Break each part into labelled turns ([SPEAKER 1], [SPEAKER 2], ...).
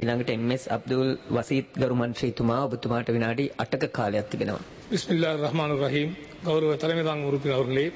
[SPEAKER 1] ඊළඟට එම්.එස්. අබ්දුල් වසීත් ගරු මන්ත්‍රීතුමා ඔබතුමාට විනාඩි 8ක කාලයක් තිබෙනවා.
[SPEAKER 2] பிஸ்மில்லா ரஹ்மான் ரஹீம் கௌரவ தலைமை தாங்கும் உறுப்பினர் அவர்களே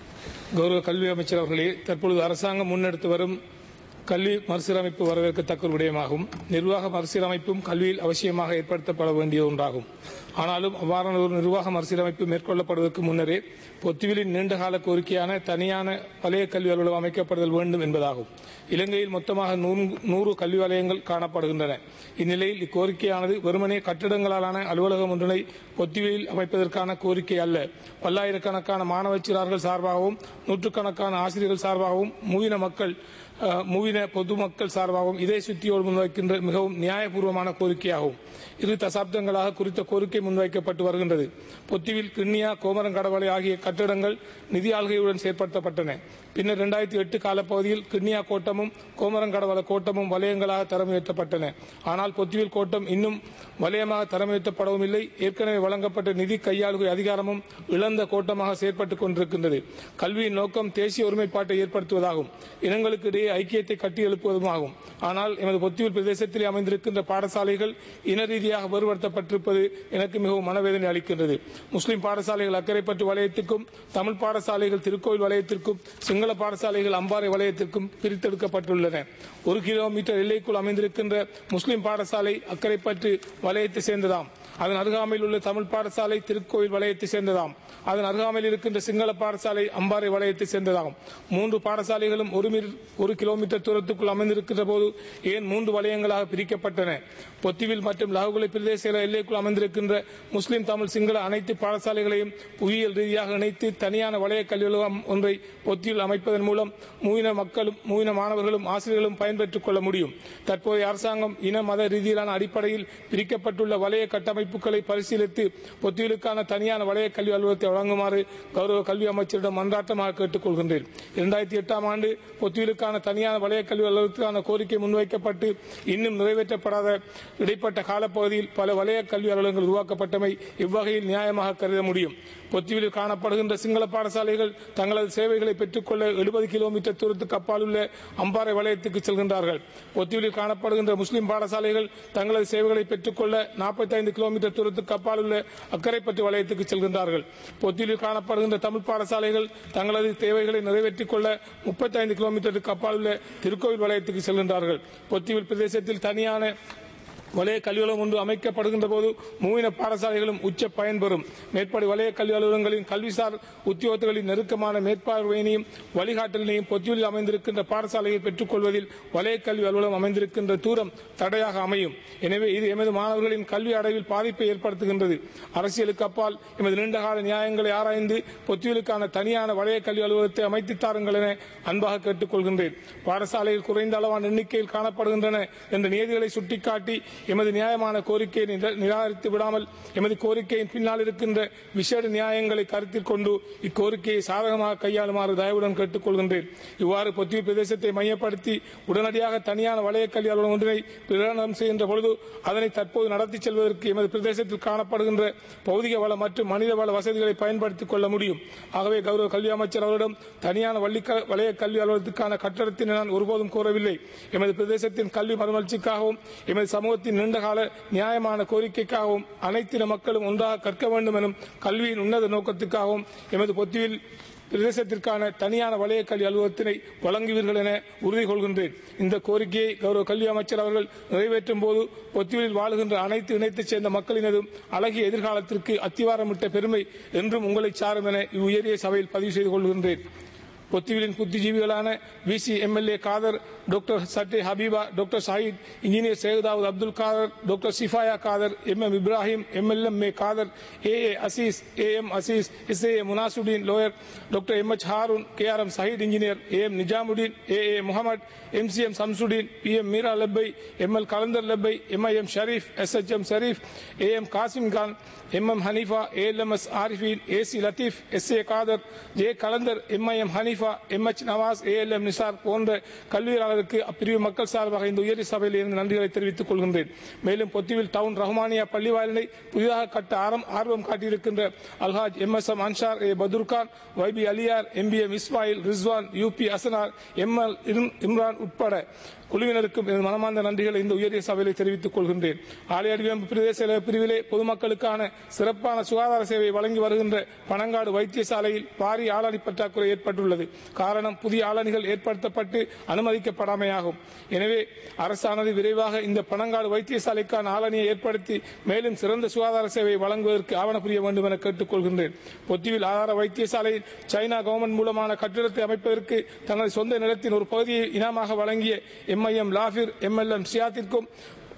[SPEAKER 2] கௌரவ கல்வி அமைச்சர் அவர்களே தற்பொழுது அரசாங்கம் முன்னெடுத்து வரும் கல்வி மறுசீரமைப்பு வரவேற்கத்தக்க ஒரு விடயமாகும் நிர்வாக மறுசீரமைப்பும் கல்வியில் அவசியமாக ஏற்படுத்தப்பட வேண்டிய ஒன்றாகும் ஆனாலும் அவ்வாறான ஒரு நிர்வாக மறுசீரமைப்பு மேற்கொள்ளப்படுவதற்கு முன்னரே பொத்துவிலின் நீண்டகால கோரிக்கையான தனியான பழைய கல்வி அலுவலகம் அமைக்கப்படுதல் வேண்டும் என்பதாகும் இலங்கையில் மொத்தமாக நூறு- நூறு கல்வி வலயங்கள் காணப்படுகின்றன இந்நிலையில் இக்கோரிக்கையானது வெறுமனே கட்டிடங்களாலான அலுவலகம் ஒன்றினை பொத்துவிலில் அமைப்பதற்கான கோரிக்கை அல்ல பல்லாயிரக்கணக்கான மாணவ சிறார்கள் சார்பாகவும் நூற்றுக்கணக்கான ஆசிரியர்கள் சார்பாகவும் மூவின மக்கள் அஹ், மூவின பொதுமக்கள் சார்பாகவும் இதை சுத்தியோடு முன்வைக்கின்ற மிகவும் நியாயபூர்வமான கோரிக்கையாகும் இரு தசாப்தங்களாக குறித்த கோரிக்கை முன்வைக்கப்பட்டு வருகின்றது பொத்திவில் கிண்ணியா கோமரங்கடவளை ஆகிய கட்டிடங்கள் நிதி ஆள்கையுடன் செயற்படுத்தப்பட்டன பின்னர் இரண்டாயிரத்தி எட்டு காலப்பகுதியில் கிண்ணியா கோட்டமும் கோமரங்கடவள கோட்டமும் வலயங்களாக தரம் உயர்த்தப்பட்டன ஆனால் பொத்திவில் கோட்டம் இன்னும் வலயமாக தரம் உயர்த்தப்படவும் இல்லை ஏற்கனவே வழங்கப்பட்ட நிதி கையாளுகை அதிகாரமும் இழந்த கோட்டமாக செயற்பட்டுக் கொண்டிருக்கின்றது கல்வியின் நோக்கம் தேசிய ஒருமைப்பாட்டை ஏற்படுத்துவதாகும் இனங்களுக்கு இடையே ஐக்கியத்தை கட்டி எழுப்புவதுமாகும் ஆனால் எமது பொத்தியூர் பிரதேசத்தில் அமைந்திருக்கின்ற பாடசாலைகள் இன ரீதியாக வேறுபடுத்தப்பட்டிருப்பது எனக்கு மிகவும் மனவேதனை அளிக்கின்றது முஸ்லிம் பாடசாலைகள் அக்கரைப்பற்று வலயத்துக்கும் தமிழ் பாடசாலைகள் திருக்கோயில் வலயத்திற்கும் சிங்கள பாடசாலைகள் அம்பாறை வலயத்திற்கும் பிரித்தெடுக்கப்பட்டுள்ளன ஒரு கிலோமீட்டர் எல்லைக்குள் அமைந்திருக்கின்ற முஸ்லிம் பாடசாலை அக்கரைப்பற்று வலயத்தை சேர்ந்ததாம் அதன் அருகாமையில் உள்ள தமிழ் பாடசாலை திருக்கோயில் வலயத்தை சேர்ந்ததாம் அதன் அருகாமையில் இருக்கின்ற சிங்கள பாடசாலை அம்பாறை வலயத்தை சேர்ந்ததாகும் மூன்று பாடசாலைகளும் ஒரு மீ- ஒரு கிலோமீட்டர் தூரத்துக்குள் அமைந்திருக்கின்ற போது ஏன் மூன்று வலயங்களாக பிரிக்கப்பட்டன பொத்திவில் மற்றும் லகுகுலை பிரதேச எல்லைக்குள் அமைந்திருக்கின்ற முஸ்லிம் தமிழ் சிங்கள அனைத்து பாடசாலைகளையும் புவியியல் ரீதியாக இணைத்து தனியான வலய கல்வியகம் ஒன்றை பொத்தியில் அமைப்பதன் மூலம் மூவின மக்களும் மூவின மாணவர்களும் ஆசிரியர்களும் பயன்பெற்றுக் கொள்ள முடியும் தற்போதைய அரசாங்கம் இன மத ரீதியிலான அடிப்படையில் பிரிக்கப்பட்டுள்ள வலய கட்டமைப்புகளை பரிசீலித்து பொத்தியிலுக்கான தனியான வலய கல்வி அலுவலகத்தை வழங்குமாறு கௌரவ கல்வி அமைச்சரிடம் மன்றாட்டமாக கேட்டுக் கொள்கின்றேன் இரண்டாயிரத்தி எட்டாம் ஆண்டு பொத்தியிலுக்கான தனியான வலய கல்வி அலுவலகத்துக்கான கோரிக்கை முன்வைக்கப்பட்டு இன்னும் நிறைவேற்றப்படாத இடைப்பட்ட காலப்பகுதியில் பல வலய கல்வி அலுவலகங்கள் உருவாக்கப்பட்டமை இவ்வகையில் நியாயமாக கருத முடியும் பொத்தியில் காணப்படுகின்ற சிங்கள பாடசாலைகள் தங்களது சேவைகளை பெற்றுக்கொள்ள எழுபது கிலோமீட்டர் தூரத்துக்கு அப்பால் உள்ள அம்பாறை வலயத்துக்கு செல்கின்றார்கள் பொத்தியில் காணப்படுகின்ற முஸ்லிம் பாடசாலைகள் தங்களது சேவைகளை பெற்றுக்கொள்ள 45 கிலோமீட்டர் தூரத்துக்கு அப்பால் உள்ள அக்கரைப்பற்று வலயத்துக்கு செல்கின்றார்கள் பொத்தியில் காணப்படுகின்ற தமிழ் பாடசாலைகள் தங்களது தேவைகளை நிறைவேற்றிக் கொள்ள 35 கிலோமீட்டருக்கு அப்பால் உள்ள திருக்கோவில் வலயத்துக்கு செல்கின்றார்கள் பொத்திவில் பிரதேசத்தில் தனியான வலய கல்வியலுவலகம் ஒன்று அமைக்கப்படுகின்ற போது மூவின பாடசாலைகளும் உச்ச பயன்பெறும் மேற்படி வலய கல்வி அலுவலகங்களின் கல்விசார் உத்தியோகத்தர்களின் நெருக்கமான மேற்பார்வையினையும் வழிகாட்டலினையும் பொத்தியில் அமைந்திருக்கின்ற பாடசாலையை பெற்றுக்கொள்வதில் வலய கல்வி அலுவலகம் அமைந்திருக்கின்ற தூரம் தடையாக அமையும் எனவே இது எமது மாணவர்களின் கல்வி அடைவில் பாதிப்பை ஏற்படுத்துகின்றது அரசியலுக்கு அப்பால் எமது நீண்டகால நியாயங்களை ஆராய்ந்து பொத்தியலுக்கான தனியான வலய கல்வி அலுவலகத்தை அமைத்துத் தாருங்கள் என அன்பாக கேட்டுக்கொள்கின்றேன் பாடசாலையில் குறைந்த அளவான எண்ணிக்கையில் காணப்படுகின்றன என்ற நியதிகளை சுட்டிக்காட்டி எமது நியாயமான கோரிக்கையை நிரா- நிராகரித்து விடாமல் எமது கோரிக்கையின் பின்னால் இருக்கின்ற விசேட நியாயங்களை கருத்தில் கொண்டு இக்கோரிக்கையை சாதகமாக கையாளுமாறு தயவுடன் கேட்டுக்கொள்கின்றேன் இவ்வாறு பொத்திய பிரதேசத்தை மையப்படுத்தி உடனடியாக தனியான வலய கல்வி அலுவலகம் ஒன்றினை பிரகடனம் செய்கின்ற பொழுது அதனை தற்போது நடத்தி செல்வதற்கு எமது பிரதேசத்தில் காணப்படுகின்ற பௌதிக வள மற்றும் மனித வள வசதிகளை பயன்படுத்திக் கொள்ள முடியும் ஆகவே கௌரவ கல்வி அமைச்சர் அவரிடம் தனியான வள்ளி க- வலய கல்வி அலுவலகத்துக்கான கட்டடத்தினை நான் ஒருபோதும் கோரவில்லை எமது பிரதேசத்தின் கல்வி மறுமலர்ச்சிக்காகவும் எமது சமூகத்தின் நீண்டகால நியாயமான கோரிக்கைக்காகவும் அனைத்தின மக்களும் ஒன்றாக கற்க வேண்டும் எனும் கல்வியின் உன்னத நோக்கத்துக்காகவும் எமது பொத்தியில் பிரதேசத்திற்கான தனியான வலய கல்வி அலுவலகத்தினை வழங்குவீர்கள் என உறுதி கொள்கின்றேன் இந்த கோரிக்கையை கௌரவ கல்வி அமைச்சர் அவர்கள் நிறைவேற்றும் போது பொத்தியில் வாழுகின்ற அனைத்து இணைத்தைச் சேர்ந்த மக்களினதும் அழகிய எதிர்காலத்திற்கு அத்திவாரமிட்ட பெருமை என்றும் உங்களை சாரும் என இவ்வுயரிய சபையில் பதிவு செய்து கொள்கின்றேன் பொத்திவிலின் புத்திஜீவிகளான விசி எம்எல்ஏ காதர் டாக்டர் சட்டே Habeeba doctor Sayeed engineer Seyadawood Abdul Kader doctor Shifaya Kader M M Ibrahim MLM A Kader A A Azeez A M Azeez S A Munasudeen lawyer doctor M H Haroon K R M Saheed engineer A M Nizamudeen A A Mohamed M C M Samsudeen P M Meera Lebbe M L Kalander Lebbe M I M Shareef S H M Shareef A M Kasim Khan M M Haneefa A L M S Arifeen A C Latheef S A Kader J Kalander M I M Haneefa Haneefa M H Nawaz A L M Nisar போன்ற கல்வியாளருக்கு அப்பிரிவு மக்கள் சார்பாக இந்த உயரிய சபையில் இருந்து நன்றிகளை தெரிவித்துக் கொள்கின்றேன் மேலும் பொத்திவில் டவுன் ரஹ்மானியா பள்ளி வாயிலை புதிதாக கட்ட ஆரம் ஆர்வம் காட்டியிருக்கின்ற Alhaj M S M Ansar A Badurkhan YB Aliyar M P M Ismail Rizwan UB Asanar M L Imran உட்பட குழுவினருக்கும் எனது மனமார்ந்த நன்றிகளை இந்த உயரிய சபையில் தெரிவித்துக் கொள்கின்றேன் ஆலய அடிவம்பு பிரதேச செயலக பிரிவிலே பொதுமக்களுக்கான சிறப்பான சுகாதார சேவை வழங்கி வருகின்ற பனங்காடு வைத்தியசாலையில் பாரிய ஆளணி பற்றாக்குறை ஏற்பட்டுள்ளது காரணம் புதிய ஆளணிகள் ஏற்படுத்தப்பட்டு அனுமதிக்கப்படாமையாகும் எனவே அரசானது விரைவாக இந்த பனங்காடு வைத்தியசாலைக்கான ஆளணியை ஏற்படுத்தி மேலும் சிறந்த சுகாதார சேவை வழங்குவதற்கு ஆவண புரிய வேண்டும் என கேட்டுக் கொள்கின்றேன் பொத்திவில் ஆதார வைத்தியசாலையில் சைனா கவர்மெண்ட் மூலமான கட்டிடத்தை அமைப்பதற்கு தனது சொந்த நிலத்தின் ஒரு பகுதியை இனமாக வழங்கிய எம்ஐஎம் லாஃபிர் எம்எல்எம் சியாத்திற்கும்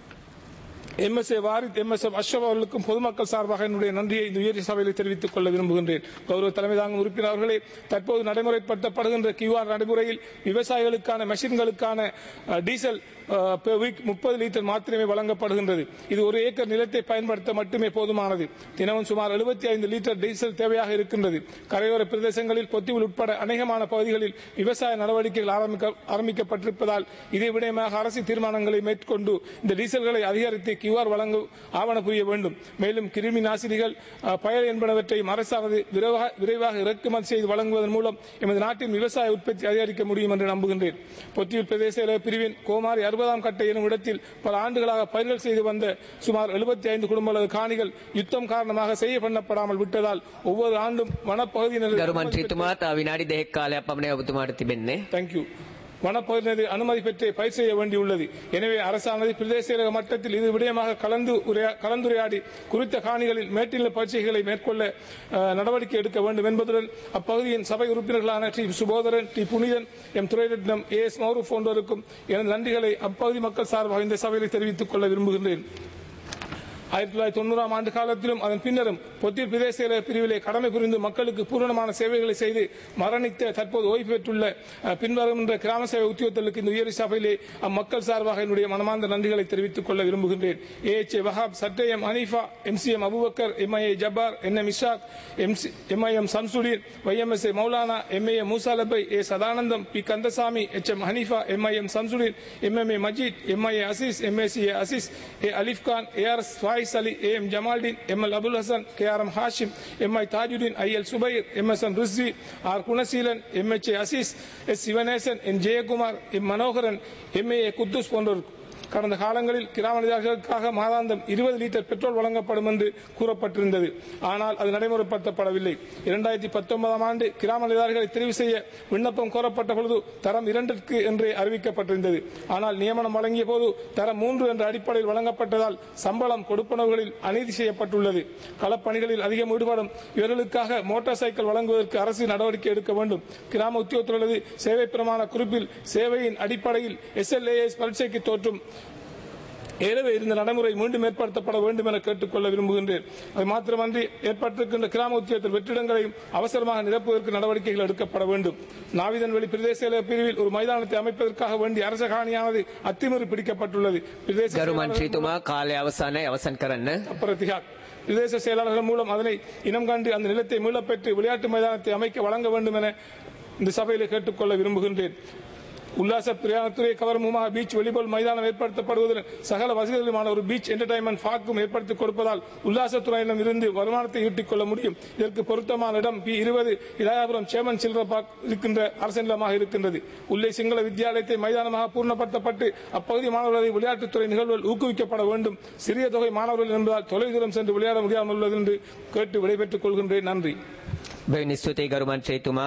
[SPEAKER 2] எம்எஸ்ஏ வாரித் எம்எஸ்எம் அஷ்ரப் அவர்களுக்கும் பொதுமக்கள் சார்பாக என்னுடைய நன்றியை இந்த உயரிய சபையில் தெரிவித்துக் கொள்ள விரும்புகின்றேன் கௌரவ தலைமை தாங்கும் உறுப்பினர் அவர்களே தற்போது நடைமுறைப்படுத்தப்படுகின்ற கியூஆர் நடைமுறையில் விவசாயிகளுக்கான மெஷின்களுக்கான அஹ், டீசல் வீக் முப்பது லிட்டர் மாத்திரமே வழங்கப்படுகின்றது இது ஒரு ஏக்கர் நிலத்தை பயன்படுத்த மட்டுமே போதுமானது தினமும் சுமார் 75 ஐந்து லிட்டர் டீசல் தேவையாக இருக்கின்றது கரையோர பிரதேசங்களில் பொத்திவில் உட்பட அநேகமான பகுதிகளில் விவசாய நடவடிக்கைகள் ஆரம்பிக்க ஆரம்பிக்கப்பட்டிருப்பதால் இதை விடயமாக அரசு தீர்மானங்களை மேற்கொண்டு இந்த டீசல்களை அதிகரித்து கியூஆர் வழங்க ஆவண புரிய வேண்டும் மேலும் கிருமி நாசினிகள் அஹ், பயர் என்பனவற்றையும் அரசானது விரைவாக விரைவாக இறக்குமதி செய்து வழங்குவதன் மூலம் எமது நாட்டின் விவசாய உற்பத்தி அதிகரிக்க முடியும் என்று நம்புகின்றேன் பொத்தியில் பிரதேச செயலக பிரிவின் கோமாரி அறுபதாம் கட்ட எனும் இடத்தில் பல ஆண்டுகளாக பயிர்கள் செய்து வந்த சுமார் 75 ஐந்து குடும்ப காணிகள் யுத்தம் காரணமாக செய்ய பண்ணப்படாமல் விட்டதால் ஒவ்வொரு ஆண்டும் வனப்பகுதியினர்
[SPEAKER 1] ගරු මන්ත්‍රීතුමා තව විනාඩි දෙකක් කාලයක් පමණ ඔබතුමාට තිබෙන්නේ.
[SPEAKER 2] தேங்க்யூ வனப்பகுதியினது அனுமதி பெற்றே பயிர் செய்ய வேண்டியுள்ளது எனவே அரசானது பிரதேச செயலக மட்டத்தில் இது விடயமாக கலந்து உரையா- கலந்துரையாடி குறித்த காணிகளில் மேட்டில பயிற்சிகளை மேற்கொள்ள அஹ், நடவடிக்கை எடுக்க வேண்டும் என்பதுடன் அப்பகுதியின் சபை உறுப்பினர்களான T Subotharan T Punithan M Thurairatnam A S Mauroof போன்றோருக்கும் எனது நன்றிகளை அப்பகுதி மக்கள் சார்பாக இந்த சபையில் தெரிவித்துக் கொள்ள விரும்புகின்றேன் ஆயிரத்தி தொள்ளாயிரத்தி தொண்ணூறாம் ஆண்டு காலத்திலும் அதன் பின்னரும் பொத்திர் பிரதேச செயலக பிரிவிலே கடமை புரிந்து மக்களுக்கு பூரணமான சேவைகளை செய்து மரணித்த தற்போது ஓய்வு பெற்றுள்ள அஹ், பின்வருகின்ற கிராம சேவை உத்தியோகத்தர்களுக்கு இந்த உயர் சபையிலே அம்மக்கள் சார்பாக என்னுடைய மனமார்ந்த நன்றிகளை தெரிவித்துக் கொள்ள விரும்புகின்றேன் ஏ எச் ஏ வஹாப் சட்டயம் Haneefa M C M Abubakkar MIA Jabbar N M Ishak MIM Samsudeen YMS A Moulana MA Moosalebbe A Sathanandam P Kandasamy H M Haneefa MIM Samsudeen MMA Majeed MIA Azeez MAC A Azeez A Alif Khan A R S Fayis Ali A M Jamaldeen M L Abul Hasan K R M Hashim M I Thajudeen I L Subair M S M Rizvi R Gunaseelan M H A Azeez S Sivanesan N Jeyakumar M Manoharan M A Kuthus போன்றோர் கடந்த காலங்களில் கிராம நிர்வாகிகளுக்காக மாதாந்தம் இருபது litre petrol வழங்கப்படும் என்று கூறப்பட்டிருந்தது ஆனால் அது நடைமுறைப்படுத்தப்படவில்லை இரண்டாயிரத்தி பத்தொன்பதாம் ஆண்டு கிராம நிர்வாகிகளை தெரிவு செய்ய விண்ணப்பம் கோரப்பட்ட பொழுது தரம் இரண்டிற்கு என்றே அறிவிக்கப்பட்டிருந்தது ஆனால் நியமனம் வழங்கிய போது தரம் மூன்று என்ற அடிப்படையில் வழங்கப்பட்டதால் சம்பளம் கொடுப்பனவுகளில் அநீதி செய்யப்பட்டுள்ளது களப்பணிகளில் அதிகம் ஈடுபடும் இவர்களுக்காக மோட்டார் சைக்கிள் வழங்குவதற்கு அரசு நடவடிக்கை எடுக்க வேண்டும் கிராம உத்தியோகத்தர்களது சேவை பிரமாண குறிப்பில் சேவையின் அடிப்படையில் எஸ்எல்ஏஎஸ் பரீட்சைக்கு தோற்றும் ஏற்கனவே இருந்த நடைமுறை மீண்டும் ஏற்படுத்தப்பட வேண்டும் என கேட்டுக்கொள்ள விரும்புகின்றேன் அது மாத்திரமன்றி ஏற்பட்டிருக்கின்ற கிராம உத்தியோகத்தில் வெற்றிடங்களையும் அவசரமாக நிரப்புவதற்கு நடவடிக்கைகள் எடுக்கப்பட வேண்டும் நாவிதன்வெளி பிரதேச செயலக பிரிவில் ஒரு மைதானத்தை அமைப்பதற்காக வேண்டிய அரச காணியானது அத்துமீறி பிடிக்கப்பட்டுள்ளது பிரதேச
[SPEAKER 1] ගරු
[SPEAKER 2] செயலாளர்கள்
[SPEAKER 1] මන්ත්‍රීතුමා කාලය අවසානයි අවසන් කරන්න.
[SPEAKER 2] பிரதிகாக் பிரதேச செயலாளர்கள் மூலம் அதனை இனம் கண்டு அந்த நிலத்தை மீளப்பெற்று விளையாட்டு மைதானத்தை அமைக்க வழங்க வேண்டும் என இந்த சபையில் கேட்டுக்கொள்ள விரும்புகின்றேன் உல்லாச பிரயாணத்துறை கவர்முகமாக பீச் வாலிபால் மைதானம் ஏற்படுத்தப்படுவதுடன் சகல வசதிகளுமான ஒரு பீச் என்டர்டைன்மெண்ட் பார்க்கும் ஏற்படுத்தி கொடுப்பதால் உல்லாசத்துறையிடம் இருந்து வருமானத்தை ஈட்டிக் கொள்ள முடியும் இதற்கு பொருத்தமான இடம் பி இருபது இளையாபுரம் சேமன் சில்ற பார்க் இருக்கின்ற அரசு நிலமாக இருக்கின்றது உள்ளே சிங்கள வித்தியாலயத்தை மைதானமாக பூர்ணப்படுத்தப்பட்டு அப்பகுதி மாணவர்களை விளையாட்டுத்துறை நிகழ்வுகள் ஊக்குவிக்கப்பட வேண்டும் சிறிய தொகை மாணவர்கள் என்பதால் தொலைதூரம் சென்று விளையாட முடியாமல் உள்ளது என்று கேட்டு விடைபெற்றுக் கொள்கின்றேன் நன்றி
[SPEAKER 1] බැවිනි ස්තුතියි ගරු මන්ත්‍රීතුමා